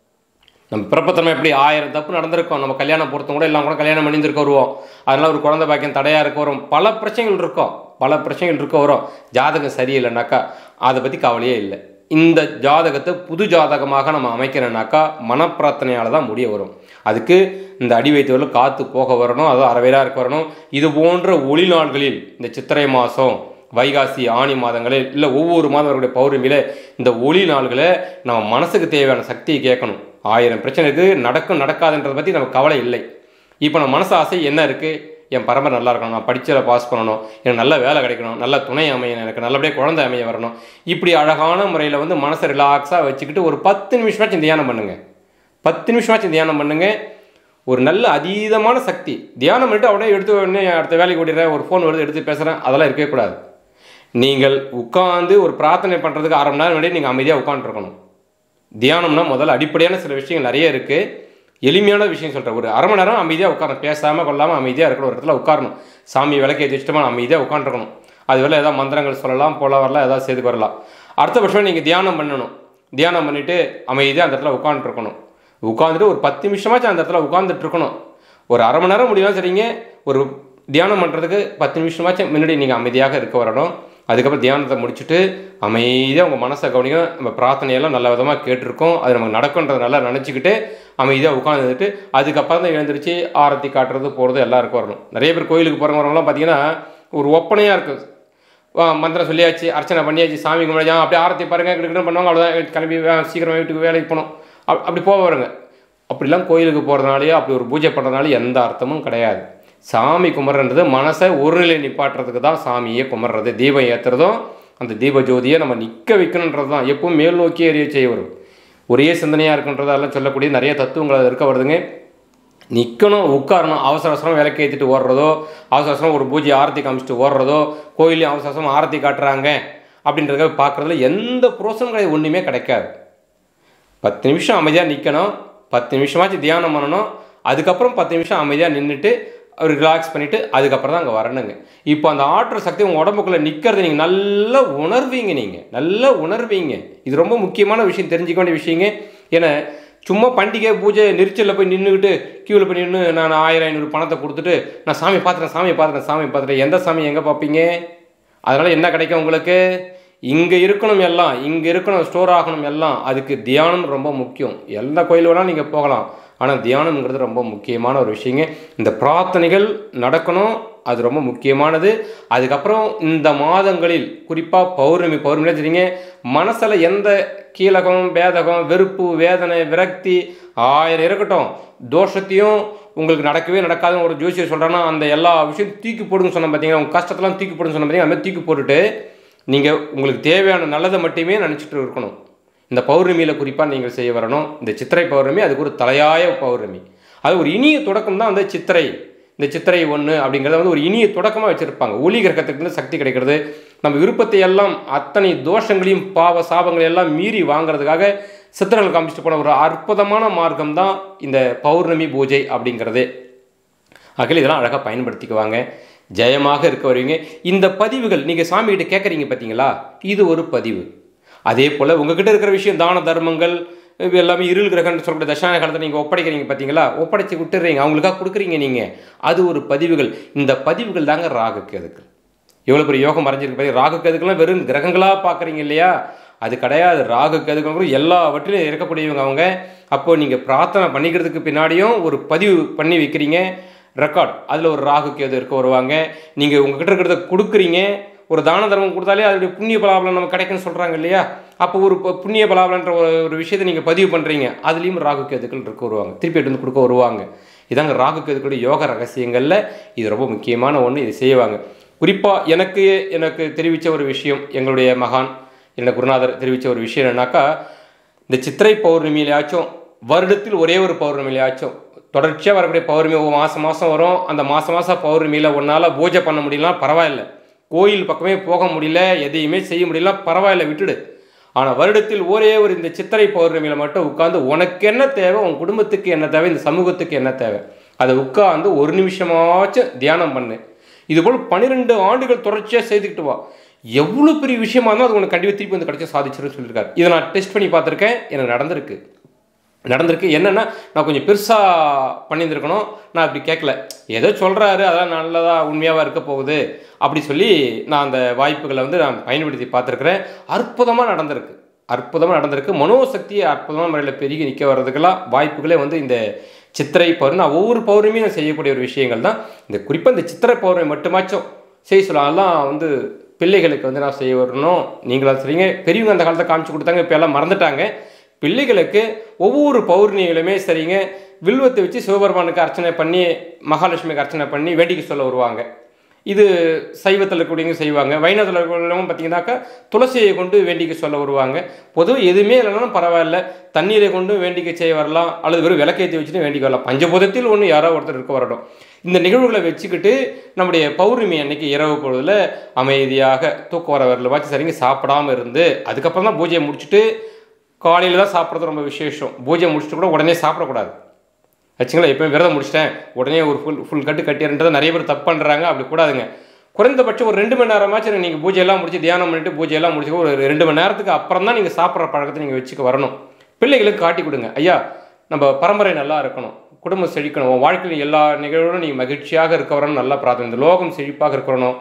Speaker 1: நம்ம பிறப்பத்தன்மை எப்படி ஆயிரம் தப்பு நடந்திருக்கும் நம்ம கல்யாணம் பொறுத்தவங்க கூட எல்லாம் கூட கல்யாணம் பண்ணியிருக்க வருவோம் அதனால் ஒரு குழந்தை பாக்கியம் தடையாக இருக்க வரும் பல பிரச்சனைகள் இருக்கும் பல பிரச்சனைகள் இருக்க வரும் ஜாதகம் சரியில்லைனாக்கா அதை பற்றி கவலையே இல்லை இந்த ஜாதகத்தை புது ஜாதகமாக நம்ம அமைக்கிறோன்னாக்கா மனப்பிரார்த்தனையால் தான் முடிய வரும் அதுக்கு இந்த அடி வைத்தவர்கள் காற்று போக வரணும் அதுவும் அறவேராக இருக்க வரணும் இது போன்ற ஒளி நாள்களில் இந்த சித்திரை மாதம் வைகாசி ஆணி மாதங்களில் இல்லை ஒவ்வொரு மாதம் வரக்கூடிய பௌர்ணமியில் இந்த ஒளி நாள்களை நம்ம மனசுக்கு தேவையான சக்தியை கேட்கணும் ஆயிரம் பிரச்சனை இருக்குது நடக்கும் நடக்காதுன்றதை பற்றி நமக்கு கவலை இல்லை இப்போ நம்ம மனசு ஆசை என்ன இருக்குது என் பரம்பரை நல்லா இருக்கணும் நான் படிச்சதில் பாஸ் பண்ணணும் எனக்கு நல்ல வேலை கிடைக்கணும் நல்ல துணை அமையணும் எனக்கு நல்லபடியாக குழந்தை அமைய வரணும் இப்படி அழகான முறையில் வந்து மனசை ரிலாக்ஸாக வச்சுக்கிட்டு ஒரு பத்து நிமிஷமாச்சும் தியானம் பண்ணுங்கள் பத்து நிமிஷமாச்சும் தியானம் பண்ணுங்கள் ஒரு நல்ல அதீதமான சக்தி தியானம் பண்ணிட்டு உடனே எடுத்து உடனே அடுத்த வேலைக்கு ஓடிடுறேன் ஒரு ஃபோன் வருது எடுத்து பேசுகிறேன் அதெல்லாம் இருக்கவே கூடாது நீங்கள் உட்காந்து ஒரு பிரார்த்தனை பண்ணுறதுக்கு அரை மணி நேரம் முன்னாடி நீங்கள் அமைதியாக உட்காந்துருக்கணும் தியானம்னா முதல்ல அடிப்படையான சில விஷயங்கள் நிறைய இருக்குது எளிமையான விஷயம் சொல்கிறேன் ஒரு அரை மணி நேரம் அமைதியாக உட்காரணும் பேசாமல் கொள்ளாமல் அமைதியாக இருக்கணும் ஒரு இடத்துல உட்காரணும் சாமி விளக்கை வச்சுட்டோமா அமைதியாக உட்காந்துருக்கணும் அது வேலை ஏதாவது மந்திரங்கள் சொல்லலாம் போல வரலாம் ஏதாவது செய்து வரலாம் அடுத்த பட்சம் நீங்கள் தியானம் பண்ணணும் தியானம் பண்ணிவிட்டு அமைதியாக அந்த இடத்துல உட்காந்துருக்கணும் உட்காந்துட்டு ஒரு பத்து நிமிஷமாச்சும் அந்த இடத்துல உட்காந்துட்டு இருக்கணும் ஒரு அரை மணி நேரம் முடியும் சரிங்க ஒரு தியானம் பண்ணுறதுக்கு பத்து நிமிஷமாச்சும் முன்னாடி நீங்கள் அமைதியாக இருக்க வரணும் அதுக்கப்புறம் தியானத்தை முடிச்சுட்டு அமைதியாக உங்கள் மனசை கவனிங்க நம்ம பிரார்த்தனையெல்லாம் நல்ல விதமாக கேட்டிருக்கோம் அது நமக்கு நடக்குன்றது நல்லா நினச்சிக்கிட்டு அமைதியாக உட்காந்துட்டு அதுக்கப்புறம் தான் எழுந்திரிச்சு ஆரத்தி காட்டுறது போகிறது எல்லாருக்கும் வரணும் நிறைய பேர் கோயிலுக்கு போகிறவங்கலாம் பார்த்தீங்கன்னா ஒரு ஒப்பனையாக இருக்குது வா, மந்திரம் சொல்லியாச்சு அர்ச்சனை பண்ணியாச்சு சாமி கும்பிடாச்சு அப்படியே ஆரத்தி பாருங்க கிட்ட பண்ணுவாங்க அவ்வளோதான் கிளம்பி வே- சீக்கிரம் வீட்டுக்கு வேலைக்கு போகணும் அப் அப்படி போக வருங்க அப்படிலாம் கோயிலுக்கு போகிறதுனாலயோ அப்படி ஒரு பூஜை பண்ணுறதுனால எந்த அர்த்தமும் கிடையாது சாமி கும்பிட்றது மனசை ஒருநிலை நிப்பாட்டுறதுக்கு தான் சாமியே கும்பிட்றது தீபம் ஏற்றுறதும் அந்த தீப ஜோதியை நம்ம நிற்க வைக்கணுன்றது தான் எப்பவும் மேல் நோக்கி எரிய செய்ய வரும் ஒரே சிந்தனையாக இருக்குன்றதெல்லாம் சொல்லக்கூடிய நிறைய தத்துவங்கள் அதில் இருக்க வருதுங்க நிற்கணும் உட்காரணும் அவசர அவசரம் விளக்கு ஏற்றிட்டு ஓடுறதோ அவசர அவசரம் ஒரு பூஜை ஆரத்தி காமிச்சிட்டு ஓடுறதோ கோயிலையும் அவசர அவசரம் ஆரத்தி காட்டுறாங்க அப்படின்றத பார்க்குறதுல எந்த புரோசனம் கிடையாது ஒன்றுமே கிடைக்காது பத்து நிமிஷம் அமைதியாக நிற்கணும் பத்து நிமிஷமாச்சு தியானம் பண்ணணும் அதுக்கப்புறம் பத்து நிமிஷம் அமைதியாக நின்றுட்டு ரிலாக்ஸ் பண்ணிவிட்டு அதுக்கப்புறம் தான் அங்கே வரணுங்க இப்போ அந்த ஆற்றல் சக்தி உங்கள் உடம்புக்குள்ளே நிற்கிறத நீங்கள் நல்லா உணர்வீங்க நீங்கள் நல்லா உணர்வீங்க இது ரொம்ப முக்கியமான விஷயம் தெரிஞ்சுக்க வேண்டிய விஷயங்க ஏன்னா சும்மா பண்டிகை பூஜை நெரிச்சலில் போய் நின்றுக்கிட்டு க்யூவில் போய் நின்று நான் ஆயிரம் ஐநூறு பணத்தை கொடுத்துட்டு நான் சாமி பார்த்துட்டேன் சாமி பார்த்துட்டேன் சாமி பார்த்துட்டேன் எந்த சாமி எங்கே பார்ப்பீங்க அதனால் என்ன கிடைக்கும் உங்களுக்கு இங்கே இருக்கணும் எல்லாம் இங்கே இருக்கணும் ஸ்டோர் ஆகணும் எல்லாம் அதுக்கு தியானம் ரொம்ப முக்கியம் எந்த கோயில் வேணாலும் நீங்கள் போகலாம் ஆனால் தியானம்ங்கிறது ரொம்ப முக்கியமான ஒரு விஷயங்க இந்த பிரார்த்தனைகள் நடக்கணும் அது ரொம்ப முக்கியமானது அதுக்கப்புறம் இந்த மாதங்களில் குறிப்பாக பௌர்ணமி பௌர்ணமியில் தெரியுங்க மனசில் எந்த கீழகம் வேதகம் வெறுப்பு வேதனை விரக்தி ஆயிரம் இருக்கட்டும் தோஷத்தையும் உங்களுக்கு நடக்கவே நடக்காதுன்னு ஒரு ஜோசியர் சொல்கிறான்னா அந்த எல்லா விஷயம் தூக்கி போடுங்க சொன்ன பார்த்தீங்கன்னா உங்கள் கஷ்டத்தெல்லாம் தூக்கி போடுங்க சொன்ன பார்த்தீங்கன்னா அந்த மாதிரி தூக்கி போட்டுட்டு நீங்கள் உங்களுக்கு தேவையான நல்லதை மட்டுமே நினச்சிட்டு இருக்கணும் இந்த பௌர்ணமியில் குறிப்பாக நீங்கள் செய்ய வரணும் இந்த சித்திரை பௌர்ணமி அதுக்கு ஒரு தலையாய பௌர்ணமி அது ஒரு இனிய தொடக்கம் தான் அந்த சித்திரை இந்த சித்திரை ஒன்று அப்படிங்கிறத வந்து ஒரு இனிய தொடக்கமாக வச்சுருப்பாங்க ஒளி கிரகத்துக்கு இருந்து சக்தி கிடைக்கிறது நம்ம விருப்பத்தை எல்லாம் அத்தனை தோஷங்களையும் பாவ சாபங்களை எல்லாம் மீறி வாங்குறதுக்காக சித்திரங்கள் காமிச்சிட்டு போன ஒரு அற்புதமான மார்க்கம் தான் இந்த பௌர்ணமி பூஜை அப்படிங்கிறது அகில இதெல்லாம் அழகாக பயன்படுத்திக்குவாங்க ஜெயமாக இருக்க வருவீங்க இந்த பதிவுகள் நீங்கள் சாமிகிட்ட கேட்குறீங்க பார்த்தீங்களா இது ஒரு பதிவு அதே போல் உங்ககிட்ட இருக்கிற விஷயம் தான தர்மங்கள் இது எல்லாமே இருள் கிரகம்னு சொல்லக்கூடிய தசான காலத்தை நீங்கள் ஒப்படைக்கிறீங்க பார்த்தீங்களா ஒப்படைச்சி விட்டுறீங்க அவங்களுக்காக கொடுக்குறீங்க நீங்கள் அது ஒரு பதிவுகள் இந்த பதிவுகள் தாங்க ராகு கேதுக்கள் எவ்வளோ பெரிய யோகம் மறைஞ்சிருக்கு பாரு. ராகு கேதுக்கெல்லாம் வெறும் கிரகங்களாக பார்க்குறீங்க இல்லையா அது கிடையாது ராகு கேதுக்கள் எல்லாவற்றிலும் இருக்கக்கூடியவங்க அவங்க அப்போ நீங்கள் பிரார்த்தனை பண்ணிக்கிறதுக்கு பின்னாடியும் ஒரு பதிவு பண்ணி வைக்கிறீங்க ரெக்கார்ட் அதில் ஒரு ராகு கேது இருக்க வருவாங்க நீங்கள் உங்ககிட்ட இருக்கிறத கொடுக்குறீங்க ஒரு தான தர்மம் கொடுத்தாலே அதோடைய புண்ணிய பலாபலம் நமக்கு கிடைக்குன்னு சொல்கிறாங்க இல்லையா அப்போ ஒரு ப- புண்ணிய பலாபலன்ற ஒரு ஒரு விஷயத்தை நீங்கள் பதிவு பண்ணுறீங்க அதுலேயும் ராகு கேதுக்கள் இருக்க வருவாங்க திருப்பி எடுத்து வந்து கொடுக்க வருவாங்க இதாங்க ராகு கேதுக்களுடைய யோக ரகசியங்களில் இது ரொம்ப முக்கியமான ஒன்று இது செய்வாங்க குறிப்பாக எனக்கு எனக்கு தெரிவித்த ஒரு விஷயம் எங்களுடைய மகான் என்னோட குருநாதர் தெரிவித்த ஒரு விஷயம் என்னன்னாக்கா இந்த சித்திரை பௌர்ணமியிலாச்சும் வருடத்தில் ஒரே ஒரு பௌர்ணமியிலாச்சும் தொடர்ச்சியாக வரக்கூடிய பௌர்ணமி ஒரு மாதம் மாதம் வரும் அந்த மாதம் மாதம் பௌர்ணமியில் ஒன்றால் பூஜை பண்ண முடியலாம் பரவாயில்ல கோயில் பக்கமே போக முடியல எதையுமே செய்ய முடியல பரவாயில்ல விட்டுடு ஆனால் வருடத்தில் ஒரே ஒரு இந்த சித்திரை பௌர்ணமியில் மட்டும் உட்காந்து உனக்கு என்ன தேவை உன் குடும்பத்துக்கு என்ன தேவை இந்த சமூகத்துக்கு என்ன தேவை அதை உட்காந்து ஒரு நிமிஷமாச்சும் தியானம் பண்ணு இதுபோல் பன்னிரெண்டு ஆண்டுகள் தொடர்ச்சியாக செய்துக்கிட்டு வா எவ்வளோ பெரிய விஷயமா இருந்தாலும் அது உனக்கு கண்டிப்பாக திருப்பி வந்து கிடைச்சா சாதிச்சிருன்னு சொல்லியிருக்காரு இதை நான் டெஸ்ட் பண்ணி பார்த்துருக்கேன் எனக்கு நடந்திருக்கு நடந்திருக்கு என்னென்னா நான் கொஞ்சம் பெருசாக பண்ணியிருந்திருக்கணும் நான் அப்படி கேட்கல ஏதோ சொல்கிறாரு அதான் நல்லதா உண்மையாவா இருக்க போகுது அப்படி சொல்லி நான் அந்த வாய்ப்புகளை வந்து நான் பயன்படுத்தி பார்த்துருக்குறேன் அற்புதமாக நடந்திருக்கு அற்புதமாக நடந்திருக்கு மனோசக்தியை அற்புதமான முறையில் பெருகி நிற்க வர்றதுக்கெல்லாம் வாய்ப்புகளே வந்து இந்த சித்திரை பௌர்ணமி நான் ஒவ்வொரு பௌர்ணமியும் நான் செய்யக்கூடிய ஒரு விஷயங்கள் தான் இந்த குறிப்பாக இந்த சித்திரை பௌர்ணமி மட்டுமாச்சும் செய்ய சொல்லலாம் அதெல்லாம் வந்து பிள்ளைகளுக்கு வந்து நான் செய்ய வரணும் நீங்களா சரிங்க பெரியவங்க அந்த காலத்தை காமிச்சு கொடுத்தாங்க இப்போ எல்லாம் மறந்துட்டாங்க பிள்ளைகளுக்கு ஒவ்வொரு பௌர்ணமியிலுமே சரிங்க வில்வத்தை வச்சு சிவபெருமானுக்கு அர்ச்சனை பண்ணி மகாலட்சுமிக்கு அர்ச்சனை பண்ணி வேண்டிக்க சொல்ல வருவாங்க இது சைவத்தில் இருக்கக்கூடியவங்க செய்வாங்க வைணவத்தில் இருக்கிறவங்க பார்த்தீங்கன்னாக்கா துளசியை கொண்டு வேண்டிக்க சொல்ல வருவாங்க பொதுவாக எதுவுமே இல்லைனாலும் பரவாயில்ல தண்ணீரை கொண்டு வேண்டிக்க செய்ய வரலாம் அல்லது வெறும் விளக்கேற்றி வச்சுட்டு வேண்டிக்க வரலாம் பஞ்சபூதத்தில் ஒன்று யாரோ ஒருத்தர் இருக்க வரட்டும் இந்த நிகழ்வுகளை வச்சுக்கிட்டு நம்முடைய பௌர்ணமி அன்னைக்கு இரவு பொழுதுல அமைதியாக தூக்கம் வர வரல வாச்சு சரிங்க சாப்பிடாம இருந்து அதுக்கப்புறம் தான் பூஜையை முடிச்சுட்டு காலையில் தான் சாப்பிட்றது ரொம்ப விசேஷம் பூஜை முடிச்சுட்டு கூட உடனே சாப்பிடக்கூடாது வச்சுங்களேன் எப்பயும் விரதம் முடிச்சிட்டேன் உடனே ஒரு ஃபுல் ஃபுல் கட்டு கட்டிடுறதை நிறைய பேர் தப்பு பண்ணுறாங்க அப்படி கூடாதுங்க குறைந்தபட்சம் ஒரு ரெண்டு மணி நேரமாச்சும் நீங்கள் பூஜையெல்லாம் முடிச்சு தியானம் பண்ணிட்டு பூஜையெல்லாம் முடிச்சு ஒரு ரெண்டு மணி நேரத்துக்கு அப்புறம் தான் நீங்கள் சாப்பிட்ற பழக்கத்தை நீங்கள் வச்சுக்க வரணும் பிள்ளைகளுக்கு காட்டி கொடுங்க ஐயா நம்ம பரம்பரை நல்லா இருக்கணும் குடும்பம் செழிக்கணும் உன் வாழ்க்கையில் எல்லா நிகழ்வுகளும் நீங்கள் மகிழ்ச்சியாக இருக்க வரணும் நல்லா பிரார்த்தனை இந்த லோகம் செழிப்பாக இருக்கணும்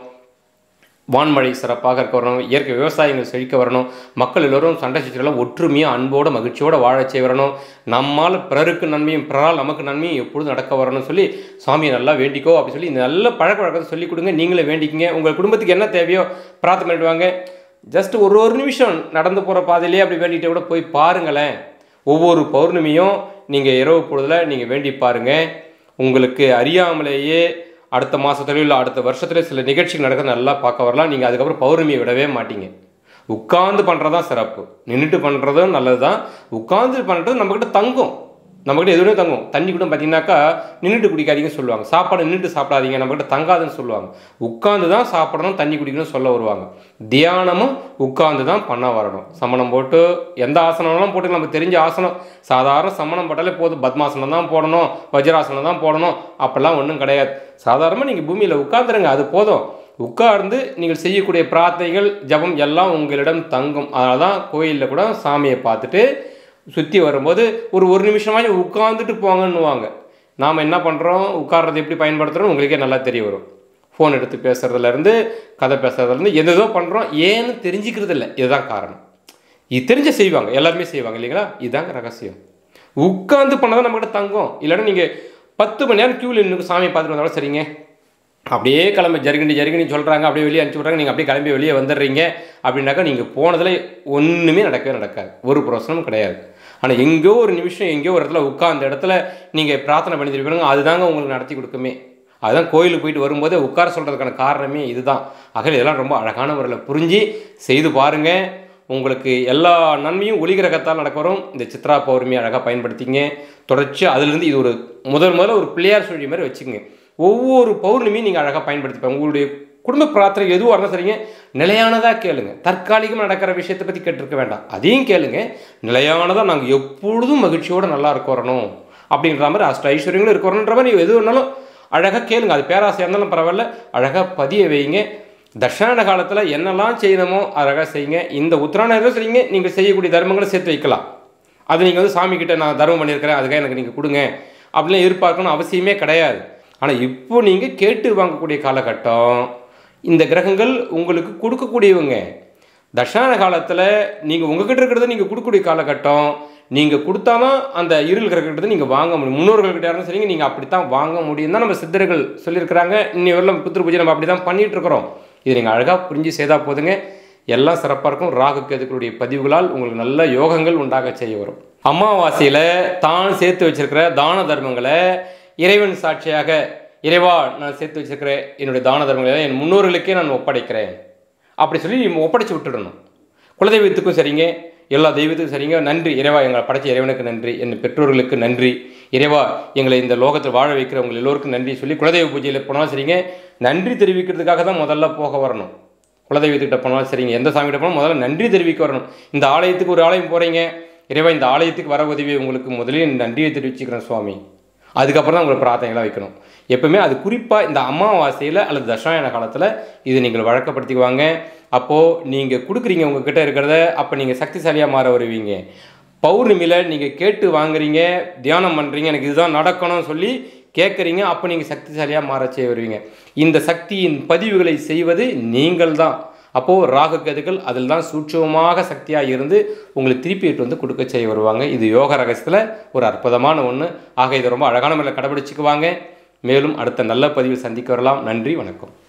Speaker 1: வான்மழை சிறப்பாக இருக்க வரணும் இயற்கை விவசாயங்கள் செழிக்க வரணும் மக்கள் எல்லோரும் சண்டை சச்சரவுலாம் ஒற்றுமையாக அன்போடு மகிழ்ச்சியோடு வாழச் செய்ய வரணும் நம்மால் பிறருக்கு நன்மையும் பிறரால் நமக்கு நன்மையும் எப்பொழுதும் நடக்க வரணும்னு சொல்லி சாமியை நல்லா வேண்டிக்கோ அப்படி சொல்லி இந்த நல்ல பழக்க வழக்கத்தை சொல்லிக் கொடுங்க நீங்களே வேண்டிக்கிங்க உங்கள் குடும்பத்துக்கு என்ன தேவையோ பிரார்த்தனை பண்ணிடுவாங்க ஜஸ்ட் ஒரு ஒரு நிமிஷம் நடந்து போகிற பாதையிலே அப்படி வேண்டிகிட்டே கூட போய் பாருங்களேன் ஒவ்வொரு பௌர்ணமியும் நீங்கள் இரவு பொழுதில் நீங்கள் வேண்டி பாருங்கள் உங்களுக்கு அறியாமலேயே அடுத்த மாதத்துலையோ இல்லை அடுத்த வருஷத்துல சில நிகழ்ச்சிகள் நடக்கிறது நல்லா பார்க்க வரலாம் நீங்கள் அதுக்கப்புறம் பௌர்ணமியை விடவே மாட்டீங்க உட்கார்ந்து பண்ணுறது தான் சிறப்பு நின்றுட்டு பண்ணுறதும் நல்லது தான் உட்கார்ந்து பண்ணுறது நம்மக்கிட்ட தங்கும் நம்மக்கிட்ட எதுவுமே தங்கும் தண்ணி கூட பார்த்தீங்கன்னாக்கா நின்றுட்டு குடிக்காதீங்கன்னு சொல்லுவாங்க சாப்பாடு நின்றுட்டு சாப்பிடாதீங்க நம்மக்கிட்ட தங்காதுன்னு சொல்லுவாங்க உட்காந்து தான் சாப்பிடணும் தண்ணி குடிக்கணும்னு சொல்ல வருவாங்க தியானமும் உட்காந்து தான் பண்ண வரணும் சமணம் போட்டு எந்த ஆசனம்லாம் போட்டு நமக்கு தெரிஞ்ச ஆசனம் சாதாரண சமணம் போட்டாலே போதும் பத்மாசனம் தான் போடணும் வஜ்ராசனம் தான் போடணும் அப்போல்லாம் ஒன்றும் கிடையாது சாதாரணமாக நீங்கள் பூமியில் உட்காந்துருங்க அது போதும் உட்கார்ந்து நீங்கள் செய்யக்கூடிய பிரார்த்தனைகள் ஜபம் எல்லாம் உங்களிடம் தங்கும் அதனால தான் கோயிலில் கூட சாமியை பார்த்துட்டு சுற்றி வரும்போது ஒரு ஒரு நிமிஷமாச்சும் உட்காந்துட்டு போங்கன்னுவாங்க நாம் என்ன பண்ணுறோம் உட்கார்றது எப்படி பயன்படுத்துகிறோம் உங்களுக்கே நல்லா தெரிய வரும் ஃபோன் எடுத்து பேசுகிறதுலேருந்து கதை பேசுறதுலேருந்து எதோ பண்ணுறோம் ஏன்னு தெரிஞ்சுக்கிறது இல்லை இதுதான் காரணம் இது தெரிஞ்ச செய்வாங்க எல்லாருமே செய்வாங்க இல்லைங்களா இதுதாங்க ரகசியம் உட்காந்து பண்ணதான் நம்மகிட்ட தங்கும் இல்லைன்னா நீங்கள் பத்து மணி நேரம் க்யூவில் நின்று சாமியை பார்த்துட்டு வந்தாலும் சரிங்க அப்படியே கிளம்பி ஜருகண்டி ஜருகண்டி சொல்கிறாங்க அப்படியே வெளியே அனுப்பிச்சி விட்றாங்க நீங்கள் அப்படியே கிளம்பி வெளியே வந்துடுறீங்க அப்படின்னாக்கா நீங்கள் போனதில் ஒன்றுமே நடக்கவே நடக்காது ஒரு பிரச்சனமும் கிடையாது ஆனால் எங்கேயோ ஒரு நிமிஷம் எங்கேயோ ஒரு இடத்துல உட்கார்ந்த இடத்துல நீங்கள் பிரார்த்தனை பண்ணியிருப்பீங்க அதுதாங்க உங்களுக்கு நடத்தி கொடுக்குமே அதுதான் கோயிலுக்கு போயிட்டு வரும்போது உட்கார சொல்கிறதுக்கான காரணமே இதுதான் ஆக இதெல்லாம் ரொம்ப அழகான முறையில் புரிஞ்சு செய்து பாருங்கள் உங்களுக்கு எல்லா நன்மையும் ஒளி கிரகத்தால் நடக்க வரும் இந்த சித்ரா பௌர்ணமி அழகாக பயன்படுத்திங்க தொடர்ச்சி அதுலேருந்து இது ஒரு முதல் முதல்ல ஒரு பிள்ளையார் சொல்லி மாதிரி வச்சுக்கோங்க ஒவ்வொரு பௌர்ணமியும் நீங்கள் அழகாக பயன்படுத்திப்பேன் உங்களுடைய குடும்ப பிரார்த்தனை எதுவாக இருந்தாலும் சரிங்க நிலையானதாக கேளுங்க தற்காலிகமாக நடக்கிற விஷயத்தை பற்றி கேட்டிருக்க வேண்டாம் அதையும் கேளுங்க நிலையானதாக நாங்கள் எப்பொழுதும் மகிழ்ச்சியோடு நல்லா இருக்க வரணும் அப்படின்ற மாதிரி அஷ்ட ஐஸ்வர்யங்களும் இருக்க வரணுன்ற மாதிரி எது வேணாலும் அழகாக கேளுங்க அது பேராசையாக இருந்தாலும் பரவாயில்ல அழகாக பதிய வைங்க தட்சிணாயன காலத்தில் என்னெல்லாம் செய்யணுமோ அழகாக செய்யுங்க இந்த உத்தராயணம் செய்யுங்க நீங்கள் செய்யக்கூடிய தர்மங்களை சேர்த்து வைக்கலாம் அது நீங்கள் வந்து சாமி கிட்ட நான் தர்மம் பண்ணியிருக்கிறேன் அதுக்காக எனக்கு நீங்கள் கொடுங்க அப்படிலாம் எதிர்பார்க்கணும் அவசியமே கிடையாது ஆனால் இப்போ நீங்கள் கேட்டு வாங்கக்கூடிய காலகட்டம் இந்த கிரகங்கள் உங்களுக்கு கொடுக்கக்கூடியவங்க தட்சான காலத்தில் நீங்கள் உங்ககிட்ட இருக்கிறத நீங்கள் கொடுக்கக்கூடிய காலகட்டம் நீங்கள் கொடுத்தாதான் அந்த இருள் கிரகத்தை நீங்கள் வாங்க முடியும் முன்னோர்கள்கிட்ட யாரும் சரிங்க நீங்கள் அப்படித்தான் வாங்க முடியும் தான் நம்ம சித்தர்கள் சொல்லியிருக்கிறாங்க இன்னி வரலாம் புத்திர பூஜை நம்ம அப்படி தான் பண்ணிட்டு இருக்கிறோம் இது நீங்கள் அழகாக புரிஞ்சு செய்தால் போதுங்க எல்லாம் சிறப்பாக இருக்கும் ராகு கேதுக்களுடைய பதிவுகளால் உங்களுக்கு நல்ல யோகங்கள் உண்டாக செய்ய வரும் அமாவாசையில் தான் சேர்த்து வச்சிருக்கிற தான தர்மங்களை இறைவன் சாட்சியாக இறைவா நான் சேர்த்து வச்சிருக்கிற என்னுடைய தான தர்மங்களை என் முன்னோர்களுக்கே நான் ஒப்படைக்கிறேன் அப்படி சொல்லி நீ ஒப்படைச்சு விட்டுடணும் குலதெய்வத்துக்கும் சரிங்க எல்லா தெய்வத்துக்கும் சரிங்க நன்றி இறைவா எங்களை படைச்ச இறைவனுக்கு நன்றி என் பெற்றோர்களுக்கு நன்றி இறைவா எங்களை இந்த லோகத்தில் வாழ வைக்கிற உங்கள் எல்லோருக்கும் நன்றி சொல்லி குலதெய்வ பூஜையில் போனாலும் சரிங்க நன்றி தெரிவிக்கிறதுக்காக தான் முதல்ல போக வரணும் குலதெய்வத்துக்கிட்ட போனாலும் சரிங்க எந்த சாமிகிட்ட போனாலும் முதல்ல நன்றி தெரிவிக்க வரணும் இந்த ஆலயத்துக்கு ஒரு ஆலயம் போகிறீங்க இறைவா இந்த ஆலயத்துக்கு வர உதவி உங்களுக்கு முதலில் நன்றியை தெரிவிச்சுக்கிறேன் சுவாமி அதுக்கப்புறம் தான் உங்களுக்கு பிரார்த்தனைகளாக வைக்கணும் எப்பவுமே அது குறிப்பாக இந்த அமாவாசையில் அல்லது தசாயன காலத்தில் இது நீங்கள் வழக்கப்படுத்திக்குவாங்க அப்போது நீங்கள் கொடுக்குறீங்க உங்ககிட்ட இருக்கிறத அப்போ நீங்கள் சக்திசாலியாக மாற வருவீங்க பௌர்ணமியில் நீங்கள் கேட்டு வாங்குறீங்க தியானம் பண்ணுறீங்க எனக்கு இதுதான் நடக்கணும்னு சொல்லி கேட்குறீங்க அப்போ நீங்கள் சக்திசாலியாக மாற செய்ய வருவீங்க இந்த சக்தியின் பதிவுகளை செய்வது நீங்கள் தான் அப்போது ராகு கேதுக்கள் அதில் தான் சூட்சமமாக சக்தியாக இருந்து உங்களுக்கு திருப்பி இட்டு வந்து கொடுக்க செய்ய வருவாங்க இது யோக ரகசியத்தில் ஒரு அற்புதமான ஒன்று ஆக இதை ரொம்ப அழகான முறையில் கடைபிடிச்சிக்குவாங்க மேலும் அடுத்த நல்ல பதிவில் சந்திக்க வரலாம் நன்றி வணக்கம்